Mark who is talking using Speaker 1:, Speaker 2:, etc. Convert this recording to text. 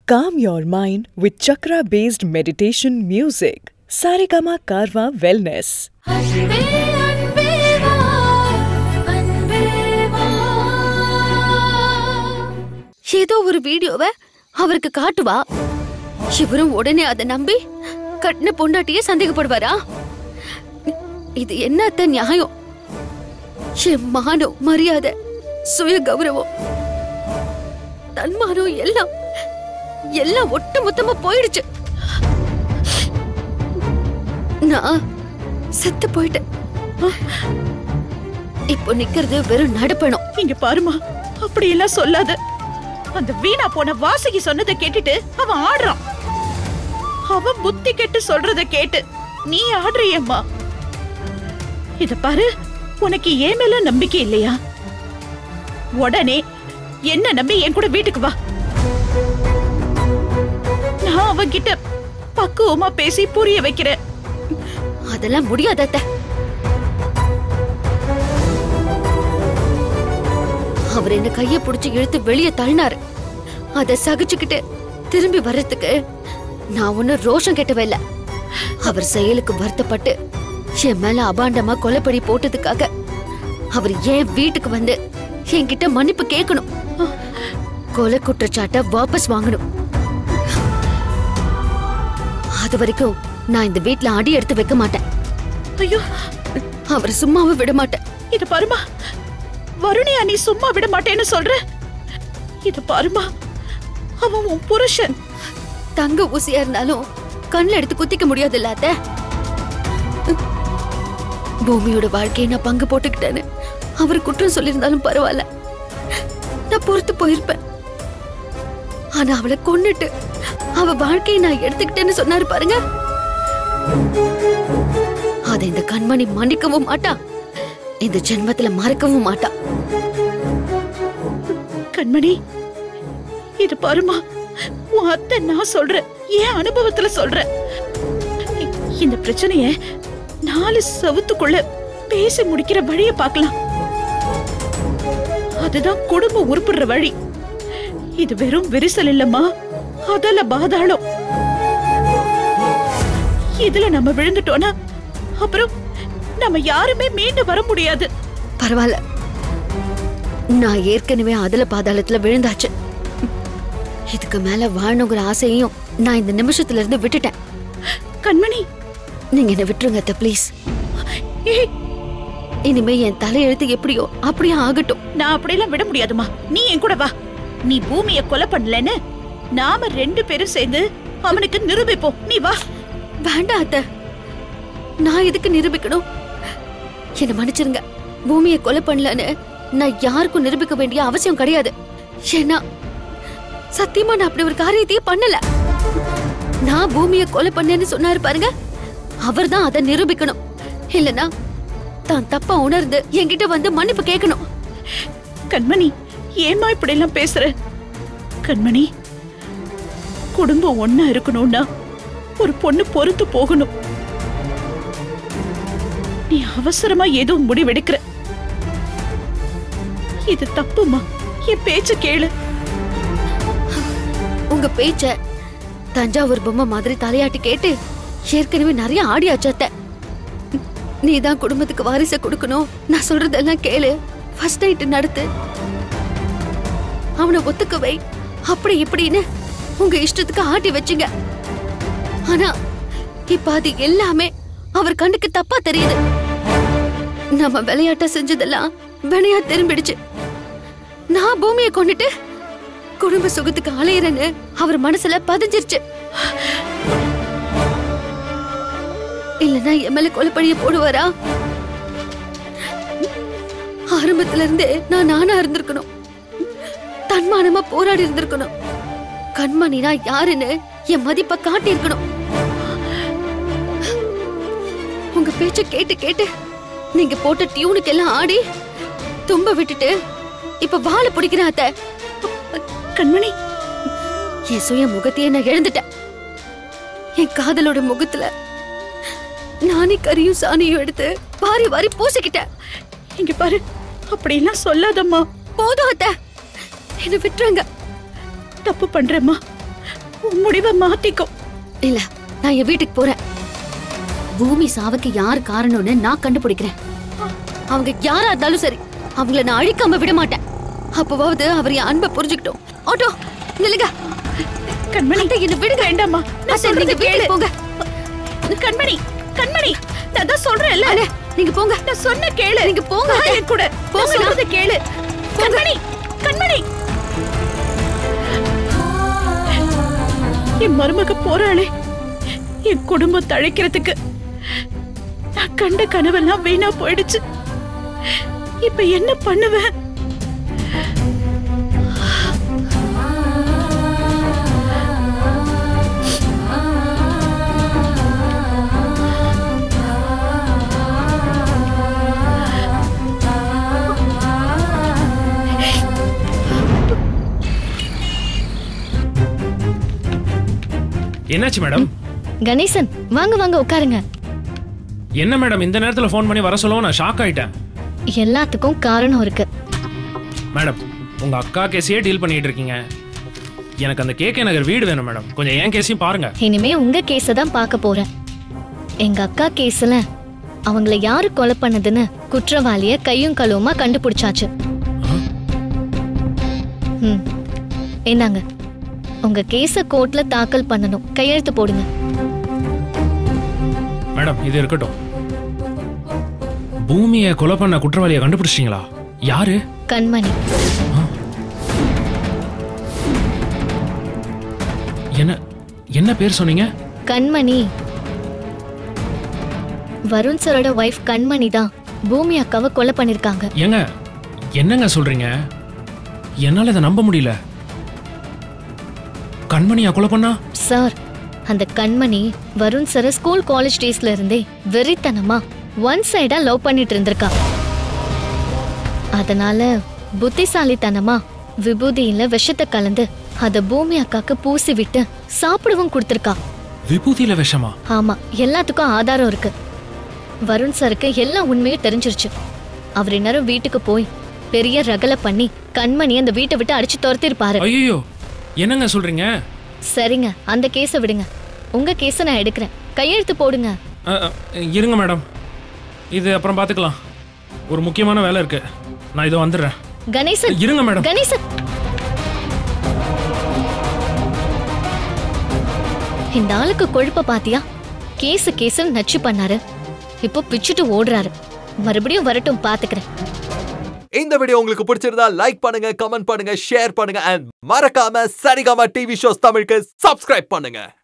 Speaker 1: Calm your mind with chakra based meditation music. Saregama Karwa Wellness.
Speaker 2: அன்பே அன்பே வா அன்பே வா
Speaker 3: ஏதோ ஒரு வீடியோவை அவருக்கு காட்டுவா இவரும் உடனே அதை நம்பி கட்டின பொண்டாட்டியே சந்தேகப்படுவாரா இது என்னத்த நியாயம் என் மானம் மரியாதை சுய கௌரவம் தன்மானம் எல்லாம் எல்லாம் ஒட்டு மொத்தமா போயிடுச்சு நான் செத்து போயிட்டேன் இப்போ நிக்கிறது வெறும் நடப்பணம்
Speaker 4: இங்க பாருமா அப்படி எல்லாம் சொல்லாத அந்த வீணா போன வாசகி சொன்னதை கேட்டுட்டு அவன் ஆடுறான் அவன் புத்தி கெட்டு சொல்றத கேட்டு நீ ஆடுறியம்மா இத பாரு உனக்கு ஏன் மேல நம்பிக்கை இல்லையா உடனே என்ன நம்பி என் கூட வீட்டுக்கு வா நான் அவன்கிட்ட பக்குவமா பேசி புரிய வைக்கிறேன்
Speaker 3: அதெல்லாம் முடியாது அத்தை அவர் என்ன கைய புடிச்சு இழுத்து வெளியே தள்ளினாரு அத சகிச்சுக்கிட்டு திரும்பி வர்றதுக்கு நான் ஒன்னும் ரோஷம் கெட்டவ இல்ல அவர் செயலுக்கு வருத்தப்பட்டு என் மேல அபாண்டமா கொலைப்படி போட்டதுக்காக அவர் ஏன் வீட்டுக்கு வந்து என்கிட்ட மன்னிப்பு கேட்கணும் கொலை குற்றச்சாட்டை வாபஸ் வாங்கணும் அது வரைக்கும் நான் இந்த வீட்ல அடி எடுத்து வைக்க மாட்டேன்
Speaker 4: ஐயோ
Speaker 3: அவரை சும்மாவே விட மாட்டேன்
Speaker 4: இத பாருமா வருணியா நீ சும்மா விட மாட்டேன்னு சொல்ற இத பாருமா அவன் உன் புருஷன்
Speaker 3: தங்க ஊசியா இருந்தாலும் கண்ணில் எடுத்து குத்திக்க முடியாது அத்தை பூமியோட வாழ்க்கையை நான் பங்கு போட்டுக்கிட்டேன்னு அவர் குற்றம் சொல்லியிருந்தாலும் பரவாயில்ல நான் பொறுத்து போயிருப்பேன் ஆனா அவளை கொன்னுட்டு அவ வாழ்க்கையை நான் எடுத்துக்கிட்டேன்னு சொன்னாரு பாருங்க அதை இந்த கண்மணி மன்னிக்கவும் மாட்டா இந்த ஜென்மத்துல மறக்கவும் மாட்டா
Speaker 4: கண்மணி இது பாருமா உன் அத்தை நான் சொல்றேன் என் அனுபவத்துல சொல்றேன் இ- இந்த பிரச்சனைய நாலு சவுத்துக்குள்ள பேசி முடிக்கிற வழிய பார்க்கலாம் அதுதான் குடும்பம் உருப்படுற வழி இது வெறும் விரிசல் இல்லம்மா அதல பாதாளம் இதுல நம்ம விழுந்துட்டோம்னா அப்புறம் நம்ம யாருமே மீண்டு வர முடியாது
Speaker 3: பரவாயில்ல நான் ஏற்கனவே அதுல பாதாளத்துல விழுந்தாச்சு இதுக்கு மேல வாழணுங்கிற ஆசையையும் நான் இந்த நிமிஷத்துல இருந்து விட்டுட்டேன்
Speaker 4: கண்மணி
Speaker 3: நீங்க என்ன விட்டுருங்க அத்தை ப்ளீஸ்
Speaker 4: ஏய்
Speaker 3: இனிமே என் தலையெழுத்து எப்படியோ அப்படியே ஆகட்டும்
Speaker 4: நான் அப்படியெல்லாம் விட முடியாதுமா நீ என் கூட வா நீ பூமிய கொலை பண்ணலன்னு நாம ரெண்டு பேரும் சேர்ந்து அவனுக்கு நிரூபிப்போம் நீ வா
Speaker 3: வேண்டாம் அத்தை நான் எதுக்கு நிரூபிக்கணும் என்ன மன்னிச்சிருங்க பூமியை கொலை பண்ணலன்னு நான் யாருக்கும் நிரூபிக்க வேண்டிய அவசியம் கிடையாது ஏன்னா சத்தியமா நான் அப்படி ஒரு காரியத்தையே பண்ணல நான் பூமியை கொலை பண்ணேன்னு சொன்னாரு பாருங்க அவர்தான் அதை நிரூபிக்கணும் இல்லனா தான் தப்பா உணர்ந்து என்கிட்ட வந்து மன்னிப்பு கேட்கணும்
Speaker 4: கண்மணி ஏமா இப்படி எல்லாம் பேசுற கண்மணி குடும்பம் ஒண்ணா இருக்கணும்னா ஒரு பொண்ணு பொறுத்து போகணும் நீ அவசரமா ஏதோ முடிவெடுக்கிற இது தப்புமா என் பேச்ச கேளு
Speaker 3: உங்க பேச்ச தஞ்சாவூர் பொம்மை மாதிரி தலையாட்டி கேட்டு ஏற்கனவே நிறைய ஆடியாச்சு அத்தை நீதான் குடும்பத்துக்கு வாரிசை கொடுக்கணும் நான் சொல்றதெல்லாம் கேளு ஃபர்ஸ்ட் நைட் நடத்து அவனை ஒத்துக்க வை அப்படி இப்படின்னு உங்க இஷ்டத்துக்கு ஆட்டி வச்சுங்க ஆனா இப்ப அது எல்லாமே அவர் கண்ணுக்கு தப்பா தெரியுது நம்ம விளையாட்ட செஞ்சதெல்லாம் வினையா திரும்பிடுச்சு நான் பூமியை கொண்டுட்டு குடும்ப சுகத்துக்கு அலையிறேன்னு அவர் மனசுல பதிஞ்சிருச்சு இல்லனா என் மேல கொலைப்பழிய போடுவாரா ஆரம்பத்துல இருந்தே நான் நானா இருந்திருக்கணும் தன்மானமா போராடி இருந்திருக்கணும் கண்மணினா யாருன்னு என் மதிப்பை காட்டி இருக்கணும் உங்க பேச்ச கேட்டு கேட்டு நீங்க போட்ட டியூனுக்கு எல்லாம் ஆடி தும்ப விட்டுட்டு இப்ப வாழை பிடிக்கிறேன் அத்தை
Speaker 4: கண்மணி
Speaker 3: என் சுய முகத்தையே நான் இழந்துட்டேன் என் காதலோட முகத்துல நானே கரியும் சாணியும் எடுத்து வாரி வாரி பூசிக்கிட்டேன்
Speaker 4: இங்க பாரு அப்படியெல்லாம் சொல்லாதம்மா
Speaker 3: போதும் அத்தை என்ன விட்டுருங்க
Speaker 4: தப்பு பண்றேம்மா உன் முடிவை மாத்திக்கோ
Speaker 3: இல்ல நான் என் வீட்டுக்கு போறேன் பூமி சாவுக்கு யார் காரணம்னு நான் கண்டுபிடிக்கிறேன் அவங்க யாரா இருந்தாலும் சரி அவங்கள நான் அழிக்காம விட மாட்டேன் அப்பவாவது அவர் என் அன்பை புரிஞ்சுக்கிட்டோம் ஆட்டோ நில்லுங்க
Speaker 4: கண்மணி
Speaker 3: அத்தை, என்னை விடுங்க
Speaker 4: வேண்டாம்மா நான்
Speaker 3: அத்தை,
Speaker 4: சொல்றத
Speaker 3: நீங்க வீட்டுக்கு
Speaker 4: கேளு
Speaker 3: போங்க
Speaker 4: கண்மணி கண்மணி நான் தான் சொல்றேன்ல
Speaker 3: அண்ணே, நீங்க போங்க
Speaker 4: நான் சொன்ன கேளு
Speaker 3: நீங்க போங்க,
Speaker 4: வா
Speaker 3: அத்தை.
Speaker 4: என் கூட
Speaker 3: போங்க,
Speaker 4: நான் சொல்றத கேளு கண்மணி கண்மணி என் மருமக போறாளே என் குடும்பம் தழைக்கிறதுக்கு நான் கண்ட கனவெல்லாம் வீணா போயிடுச்சு இப்ப என்ன பண்ணுவேன்
Speaker 5: என்னாச்சு மேடம்
Speaker 6: கணேசன் வாங்க வாங்க உட்காருங்க
Speaker 5: என்ன மேடம் இந்த நேரத்துல ஃபோன் பண்ணி வர சொல்லவும் நான் ஷாக் ஆயிட்டேன்
Speaker 6: எல்லாத்துக்கும் காரணம் இருக்கு
Speaker 5: மேடம் உங்க அக்கா கேஸையே டீல் பண்ணிட்டு இருக்கீங்க எனக்கு அந்த கேகே நகர் வீடு வேணும் மேடம் கொஞ்சம் என் கேஸையும் பாருங்க
Speaker 6: இனிமே உங்க கேஸ தான் பார்க்க போறேன் எங்க அக்கா கேஸ்ல அவங்கள யாரு கொலை பண்ணதுன்னு குற்றவாளிய கையும் களுவுமா கண்டுபிடிச்சாச்சு ம் என்னங்க உங்க கேஸ கோர்ட்ல தாக்கல் பண்ணணும் கையெழுத்து போடுங்க
Speaker 5: மேடம் இது இருக்கட்டும் பூமியை கொலை பண்ண குற்றவாளியை கண்டுபிடிச்சிட்டீங்களா யாரு
Speaker 6: கண்மணி
Speaker 5: என்ன என்ன பேர் சொன்னீங்க
Speaker 6: கண்மணி வருண் சரோட ஒய்ஃப் கண்மணி தான் பூமி அக்காவை கொலை பண்ணிருக்காங்க
Speaker 5: ஏங்க என்னங்க சொல்றீங்க என்னால இதை நம்ப முடியல கண்மணியா கொலை பண்ணா
Speaker 6: சார் அந்த கண்மணி வருண் சார ஸ்கூல் காலேஜ் டேஸ்ல இருந்தே வெறித்தனமா ஒன் சைடா லவ் பண்ணிட்டு இருந்திருக்கா அதனால புத்திசாலித்தனமா விபூதியில விஷத்தை கலந்து அத பூமி அக்காக்கு பூசி விட்டு சாப்பிடவும் கொடுத்திருக்கா
Speaker 5: விபூதியில விஷமா
Speaker 6: ஆமா எல்லாத்துக்கும் ஆதாரம் இருக்கு வருண் சாருக்கு எல்லா உண்மையும் தெரிஞ்சிருச்சு அவர் இந்நேரம் வீட்டுக்கு போய் பெரிய ரகலை பண்ணி கண்மணி அந்த வீட்டை விட்டு அடிச்சு துரத்திருப்பாரு
Speaker 5: ஐயோ என்னங்க சொல்றீங்க
Speaker 6: சரிங்க அந்த கேஸை விடுங்க உங்க கேஸை நான் எடுக்கிறேன் கையெழுத்து போடுங்க
Speaker 5: அ, அ, இருங்க மேடம் இது அப்புறம் பார்த்துக்கலாம் ஒரு முக்கியமான வேலை இருக்கு நான் இதோ வந்துடுறேன்
Speaker 6: கணேசன்
Speaker 5: இருங்க மேடம்
Speaker 6: கணேசன் இந்த ஆளுக்கு கொழுப்ப பாத்தியா கேஸ் கேஸ் நச்சு பண்ணாரு இப்போ பிச்சுட்டு ஓடுறாரு மறுபடியும் வரட்டும் பாத்துக்கிறேன்
Speaker 7: இந்த வீடியோ உங்களுக்கு பிடிச்சிருந்தா லைக் பண்ணுங்க கமெண்ட் பண்ணுங்க ஷேர் பண்ணுங்க அண்ட் மறக்காம சரிகமா டிவி ஷோஸ் தமிழுக்கு சப்ஸ்கிரைப் பண்ணுங்க